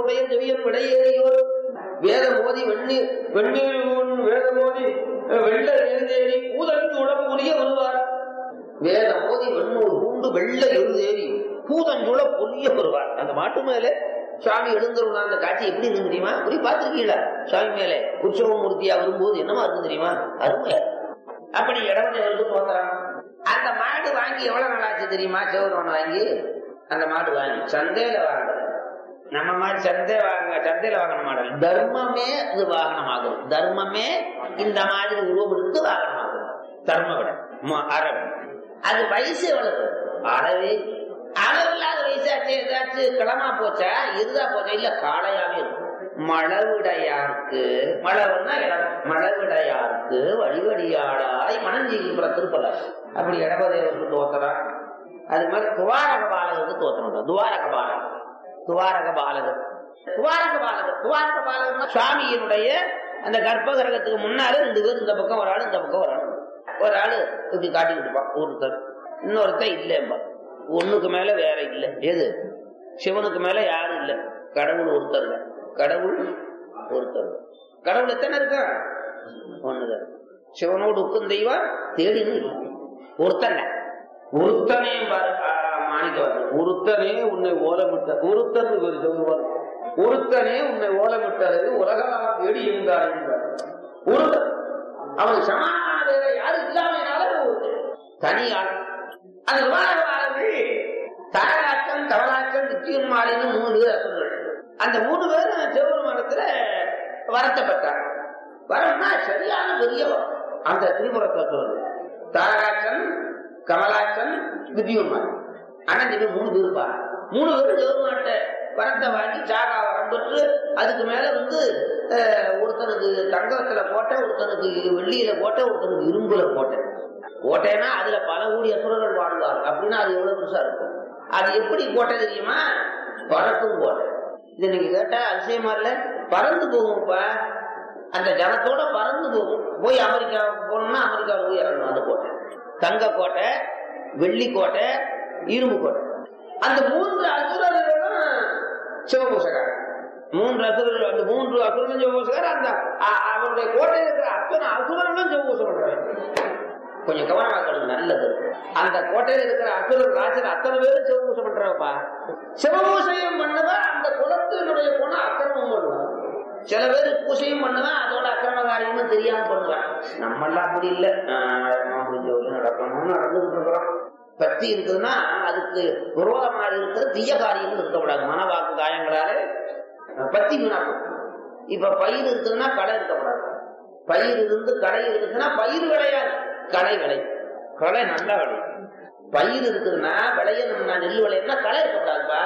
உடைய செவியன் விடையேறியோர் வேத மோதி வெண்ணீர் வெண்ணீர் ஊன் வேத மோதி வெள்ள எழுதேறி பூதன் உடம்புரிய வருவார் வேத மோதி வெண்ணூர் பூண்டு வெள்ள எழுதேறி பூதஞ்சுள பொலிய வருவார் அந்த மாட்டு மேலே சுவாமி எழுந்தருள் அந்த காட்சி எப்படி இருக்கு தெரியுமா அப்படி பார்த்திருக்கீங்களா சுவாமி மேலே உற்சவ மூர்த்தியா வரும்போது என்னமா இருக்கு தெரியுமா அருமையா அப்படி இடவஞ்சவருக்கு தோன்றான் அந்த மாடு வாங்கி எவ்வளவு நாளாச்சு தெரியுமா சிவருமன் வாங்கி அந்த மாடு வாங்கி சந்தையில வாங்க நம்ம மாதிரி சந்தை வாங்க சந்தையில வாங்கின மாடல் தர்மமே இது வாகனமாகும் தர்மமே இந்த மாதிரி உருவம் எடுத்து வாகனமாகும் தர்ம விட அறவு அது வயசு எவ்வளவு அறவே அளவில்லாத வயசாச்சு ஏதாச்சும் கிளமா போச்சா இருதா போச்சா இல்ல காளையாவே இருக்கும் மழவிடையாருக்கு மழவுன்னா இடம் மழவிடையாருக்கு வழிவடியாளாய் மனஞ்சீகின்ற திருப்பல அப்படி இடபதேவருக்கு தோத்தலாம் அது மாதிரி துவாரக பாலகருக்கு தோத்தணும் துவாரக பாலகர் துவாரக பாலகர் துவாரக பாலகர் துவாரக பாலகர் சுவாமியினுடைய அந்த கர்ப்பகிரகத்துக்கு முன்னால ரெண்டு பேர் இந்த பக்கம் ஒரு ஆளு இந்த பக்கம் ஒரு ஆளு ஒரு ஆளு இப்படி காட்டிக்கிட்டு இருப்பான் ஒருத்தர் இன்னொருத்தர் இல்லைம்பா ஒண்ணுக்கு மேல வேற இல்ல எது சிவனுக்கு மேல யாரும் இல்ல கடவுள் ஒருத்தர் இல்ல கடவுள் ஒருத்தர் கடவுள் எத்தனை இருக்கா ஒண்ணுதான் சிவனோடு உக்கும் தெய்வம் தேடின்னு ஒருத்தன் ஒருத்தனே மாணிக்க ஒருத்தனே உன்னை ஓலமிட்ட ஒருத்தன் சொல்லுவார் ஒருத்தனே உன்னை ஓலமிட்டது உலகலாம் தேடி இருந்தார் என்றார் ஒருத்தன் அவன் சமாதான வேற யாரும் இல்லாமையினால ஒருத்தன் தனியாள் அந்த விமானவாளர்கள் தாராட்டம் தவளாட்டம் நித்தியம் மாலின்னு மூணு பேர் அசுரர்கள் அந்த மூணு பேரும் சிவபெருமானத்துல வரத்தப்பட்டாங்க வரம்னா சரியான பெரிய வரம். அந்த திரிபுரத்தை சொல்றது தாராட்சன் கமலாட்சன் வித்யுன்மான் ஆனா இந்த பேர் மூணு பேருப்பா மூணு பேரும் சிவபெருமான்ட்ட வரத்தை வாங்கி சாகா வரம் பெற்று அதுக்கு மேல வந்து அஹ், ஒருத்தனுக்கு தங்கத்துல போட்ட ஒருத்தனுக்கு வெள்ளியில போட்ட ஒருத்தனுக்கு இரும்புல போட்டேன் கோட்டைனா அதுல பல கோடி அசுரர்கள் வாழ்வார் அப்படின்னா அது எவ்வளவு பெருசா இருக்கும் அது எப்படி கோட்டை தெரியுமா பறக்கும் கோட்டை இது நீங்க கேட்டா அதிசயமா இல்ல பறந்து போகும்ப்ப அந்த ஜனத்தோட பறந்து போகும் போய் அமெரிக்காவுக்கு போகணும்னா அமெரிக்காவில் போய் இறங்கணும் அந்த கோட்டை தங்க கோட்டை வெள்ளி கோட்டை இரும்பு கோட்டை அந்த மூன்று அசுரர்களும் சிவபூசகர் மூன்று அசுரர்கள் அந்த மூன்று அசுரர்களும் சிவபூசகர் அந்த அ- அவருடைய கோட்டையில் இருக்கிற அத்தனை அசுரர்களும் சிவபூசம் பண்றாங்க கொஞ்சம் கவனமா கேளுங்க நல்லது அந்த கோட்டையில இருக்கிற அசுரர் ராஜர் அத்தனை பேரும் சிவபூசை பண்றப்பா சிவபூசையும் பண்ணவன் அந்த குலத்தினுடைய குணம் அக்கிரமம் பண்ணுவான் சில பேர் பூசையும் பண்ணுவேன் அதோட அக்கிரம காரியமும் தெரியாம பண்ணுவேன் நம்ம எல்லாம் அப்படி இல்ல ஆஹ் முடிஞ்ச ஒரு நடக்கணும்னு நடந்துகிட்டு இருக்கிறோம் பக்தி இருக்குதுன்னா அதுக்கு விரோதமாக இருக்கிற தீய காரியம் இருக்கக்கூடாது மனவாக்கு காயங்களால பத்தி வீணாக்கும் இப்ப பயிர் இருக்குதுன்னா களை இருக்கக்கூடாது பயிர் இருந்து கடை இருக்குன்னா பயிர் விளையாது களை விளை களை நல்லா விளையும் பயிர் இருக்குதுன்னா விளையணும்னா நெல் விளையணும்னா களை இருக்கக்கூடாதுப்பா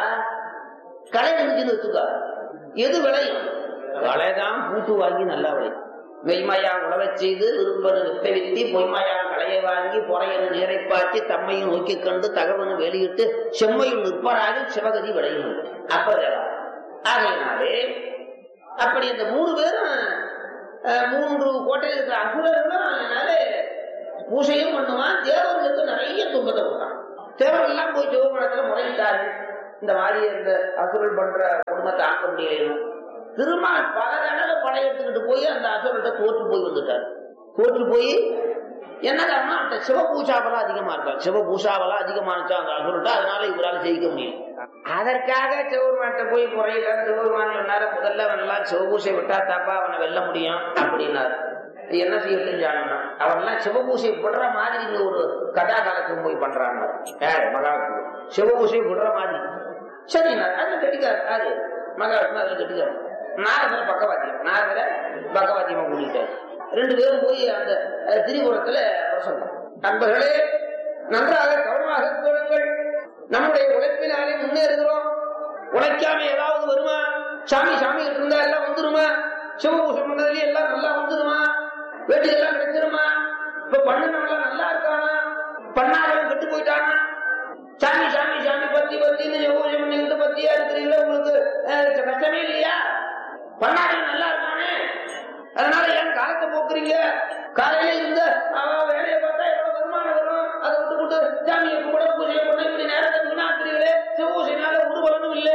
களை இருந்துச்சுன்னு வச்சுக்கோ எது விளையும் களைதான் பூட்டு வாங்கி நல்லா விளையும் மெய்மையா உழவச் செய்து விரும்பனு வித்தை வித்தி பொய்மையா களையை வாங்கி பொறையனு நீரை பாய்ச்சி தம்மையும் நோக்கி கண்டு தகவனு வெளியிட்டு செம்மையும் நிற்பராக சிவகதி விளையும் அப்ப வேளாண். ஆகையினாலே அப்படி அந்த மூணு பேரும் அஹ், மூன்று கோட்டையில் இருக்கிற அசுரர்களும் அதனால பூசையும் பண்ணுவான் தேவர்களுக்கு நிறைய துன்பத்தை கொடுத்தான் தேவர்கள் எல்லாம் போய் சிவபுரத்துல முறையிட்டார்கள் இந்த மாதிரி இந்த அசுரல் பண்ற குடும்பத்தை ஆக்க முடியலையும் திருமால் பல தடவை படையெடுத்துக்கிட்டு போய் அந்த அசுரல்கிட்ட தோற்று போய் வந்துட்டார் தோற்று போய் என்ன காரணம் அந்த சிவபூஷாவெல்லாம் அதிகமா இருக்கா சிவபூஷாவெல்லாம் அதிகமானுச்சா அந்த அசுரல்ட்ட அதனால இவரால் ஜெயிக்க முடியும் அதற்காக சிவபெருமான்கிட்ட போய் முறையில சிவபெருமான் சொன்னாரு முதல்ல அவன் எல்லாம் சிவபூசை விட்டா தாப்பா அவனை வெல்ல முடியும் அப்படின்னாரு என்ன செய்யட்டும் ஜானா அவன் எல்லாம் சிவபூசை விடுற மாதிரி இங்க ஒரு கதா காலத்துக்கு போய் பண்றாங்க யாரு மகாவிஷ்ணு சிவபூசை விடுற மாதிரி சரி அது கட்டிக்காரு யாரு மகாவிஷ்ணு அதுல கட்டிக்காரு நாரதரை பக்கவாத்தியம் நாரதரை பக்கவாத்தியமா கூட்டிட்டாரு ரெண்டு பேரும் போய் அந்த அஹ், திரிபுரத்துல பிரசங்கம் நண்பர்களே நன்றாக கவனமாக கேளுங்கள் நம்முடைய உழைப்பினாலே முன்னேறுகிறோம் உழைக்காம ஏதாவது வருமா சாமி சாமி கிட்ட இருந்தா எல்லாம் வந்துருமா சிவபூஷம் பண்ணதுலயே எல்லாம் நல்லா வந்துருமா வேட்டி எல்லாம் கிடைச்சிருமா இப்ப பண்ணுனவெல்லாம் நல்லா இருக்கானா பண்ணாதவன் கெட்டு போயிட்டானா சாமி சாமி சாமி பத்தி பத்தின்னு சிவபூஷம் பண்ணிக்கிட்டு பத்தியா இருக்கிறீங்களா உங்களுக்கு அஹ், கஷ்டமே இல்லையா பண்ணாதவன் நல்லா இருக்கானே அதனால ஏன் காலத்தை போக்குறீங்க காலையில இருந்த அவ வேலையை பார்த்தா எவ்வளவு வருமானம் வரும் அதை விட்டு விட்டு சாமியை கூட பூஜையை பண்ண இப்படி நேரத்தை வீணாக்குறீங்களே சிவபூசைனால ஒரு பலனும் இல்லை அப்படின்னு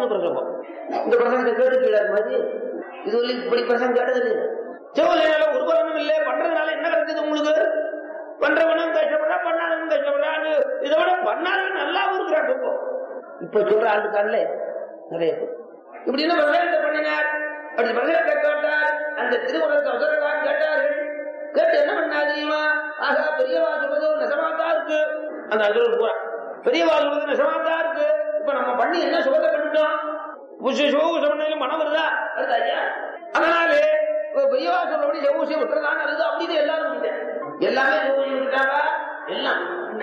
மூணு பிரசங்கம் இந்த பிரசங்கத்தை கேட்டுக்கீழ மாதிரி இது வரைக்கும் இப்படி பிரசங்கம் கேட்டது இல்லை சிவகலையில ஒரு பலனும் இல்லை பண்றதுனால என்ன கிடைச்சது உங்களுக்கு பண்றவனும் கஷ்டப்படுறா பண்ணாதவனும் கஷ்டப்படுறான்னு இதை விட பண்ணாதவன் நல்லாவும் இருக்கிறான் இப்போ இப்ப சொல்ற ஆள் இருக்கான்ல நிறைய பேர் இப்படின்னு பிரசங்கத்தை பண்ணினார் அப்படி பிரசங்கத்தை கேட்டார் அந்த திருமணத்தை அவசரலாம் கேட்டார்கள் கேட்டு என்ன பண்ணா தெரியுமா ஆகா பெரியவா சொல்றது நெசமாத்தா இருக்கு அந்த அசுரர் பூரா பெரியவா சொல்றது நெசமாத்தா இருக்கு இப்ப நம்ம பண்ணி என்ன சுகத்தை கண்டுட்டோம் புஷ சோகு சொன்னதுல மனம் வருதா வருதா ஐயா அதனாலே இப்ப பெரியவா சொல்றபடி செவ்வூசி விட்டுறதான் நல்லது அப்படின்னு எல்லாரும் விட்டுட்டேன். எல்லாமே செவ்வூசி விட்டுட்டாங்க எல்லாம்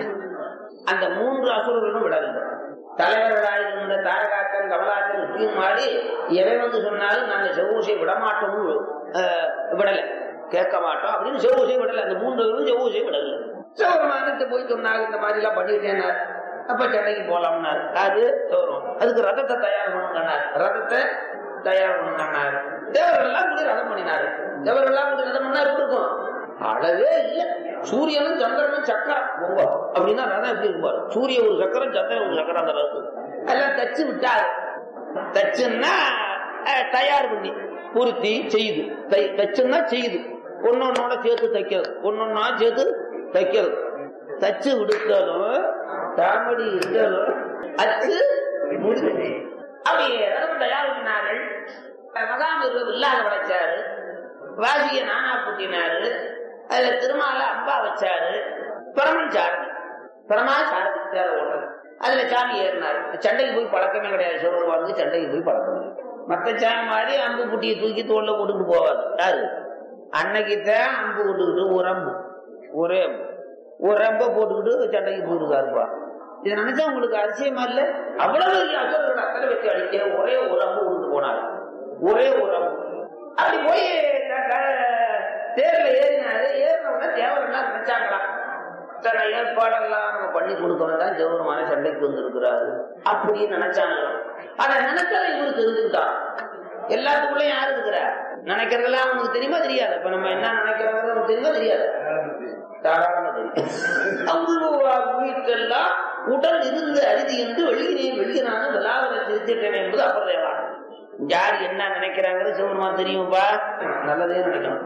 அந்த மூன்று அசுரர்களும் விடவில்லை தலைவர்களாயிருந்த தாரகாக்கன் கமலாக்கன் இப்படியும் மாறி எவை வந்து சொன்னாலும் நாங்க செவ்வூசியை விட மாட்டோம்னு அஹ், விடல கேட்க மாட்டோம் அப்படின்னு செவ்வூசியை விடல அந்த மூன்று பேரும் செவ்வூசியை விடல சிவபெருமானுக்கு போய் சொன்னாங்க இந்த மாதிரி எல்லாம் பண்ணிட்டேனார் அப்ப சென்னைக்கு போலாம்னார் அது சிவபெருமான் அதுக்கு ரதத்தை தயார் பண்ணுங்கன்னார் ரதத்தை தயார் பண்ணுங்கன்னார் தேவர்கள் எல்லாம் கூட ரதம் பண்ணினாரு தேவர்கள் எல்லாம் கூட ரதம் பண்ணா எப்படி இருக்கும் அளவே இல்ல சூரியனும் சந்திரனும் சக்கரம் பொங்க அப்படின்னா ரதம் எப்படி இருக்கும் பாரு. சூரிய ஒரு சக்கரம் சந்திரன் ஒரு சக்கரம் அந்த ரதம் எல்லாம் தச்சு விட்டாரு தச்சுன்னா அஹ், தயார் பண்ணி பூர்த்தி செய்யுது தை- தச்சுன்னா செய்யுது ஒன்னொன்னோட சேர்த்து தைக்கிறது ஒன்னொன்னா சேர்த்து தைக்கிறது தச்சு விடுத்தாலும் தாமடி இருந்தாலும் அச்சு முடிஞ்சது அப்படி ரதம் தயார் பண்ணினார்கள் மகாமிருகம் இல்லாத வளைச்சாரு வாசிய நானா பூட்டினாரு அதுல திருமால அம்பா வச்சாரு பரமன் சாரதி பரமா சாரதி தேர ஓட்டது அதுல சாமி ஏறினாரு சண்டைக்கு போய் பழக்கமே கிடையாது சிவபெருமானுக்கு சண்டைக்கு போய் பழக்கம் இல்லை. மத்த சாமி மாதிரி அம்பு புட்டியை தூக்கி தோல்ல போட்டுட்டு போவாது யாரு அன்னைக்குத்தான் அம்பு கொண்டுக்கிட்டு ஒரு அம்பு ஒரே அம்பு ஒரு அம்பை போட்டுக்கிட்டு சண்டைக்கு போயிருக்காருப்பா இதை நினைச்சா உங்களுக்கு அதிசயமா இல்ல அவ்வளவு பெரிய அசுரர்கள் அத்தனை வச்சு அடிக்க ஒரே ஒரு அம்பு கொண்டு போனாரு ஒரே ஒரு அம்பு அப்படி போய் க- க- தேர்ல ஏறினாரு ஏறின உடனே தேவரெல்லாம் நினைச்சாங்களாம் இத்தனை ஏற்பாடெல்லாம் நம்ம பண்ணி கொடுக்கணும் தான் ஜெவருமான சண்டைக்கு வந்திருக்கிறாரு அப்படின்னு நினைச்சாங்க ஆனா நினைச்சதை இவரு தெரிஞ்சுக்கிட்டான் எல்லாத்துக்குள்ளயும் யாரு இருக்கிறா நினைக்கிறதெல்லாம் அவனுக்கு தெரியுமா தெரியாது இப்ப நம்ம என்ன நினைக்கிறோங்கிறது நமக்கு தெரியுமா தெரியாது தாராளமா தெரியும் அங்குருவா வீட்டெல்லாம் உடல் இருந்து அரிதி என்று வெளியினே வெளியினான விழாவில சிரித்திட்டேன் என்பது அப்புறம் யார் என்ன நினைக்கிறாங்கிறது சிவருமா தெரியும்பா நல்லதே நினைக்கணும்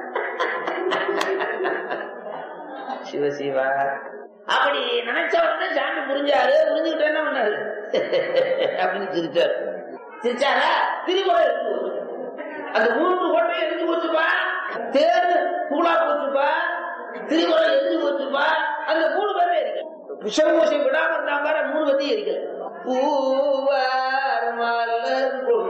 சிவ சிவா அப்படி நினைச்ச உடனே சாமி புரிஞ்சாரு புரிஞ்சுக்கிட்டு என்ன பண்ணாரு அப்படின்னு சிரிச்சாரு சிரிச்சாரா திரிபுரம் இருந்து போச்சு அந்த மூன்று கோட்டையும் எரிஞ்சு போச்சுப்பா தேர்ந்து தூளா போச்சுப்பா திரிபுரம் எரிஞ்சு போச்சுப்பா அந்த மூணு பேரும் எரிக்கல விஷமூசி விடாம இருந்தாங்க பாரு, மூணு பத்தி எரிக்கல பூவார் மலர் கொண்டு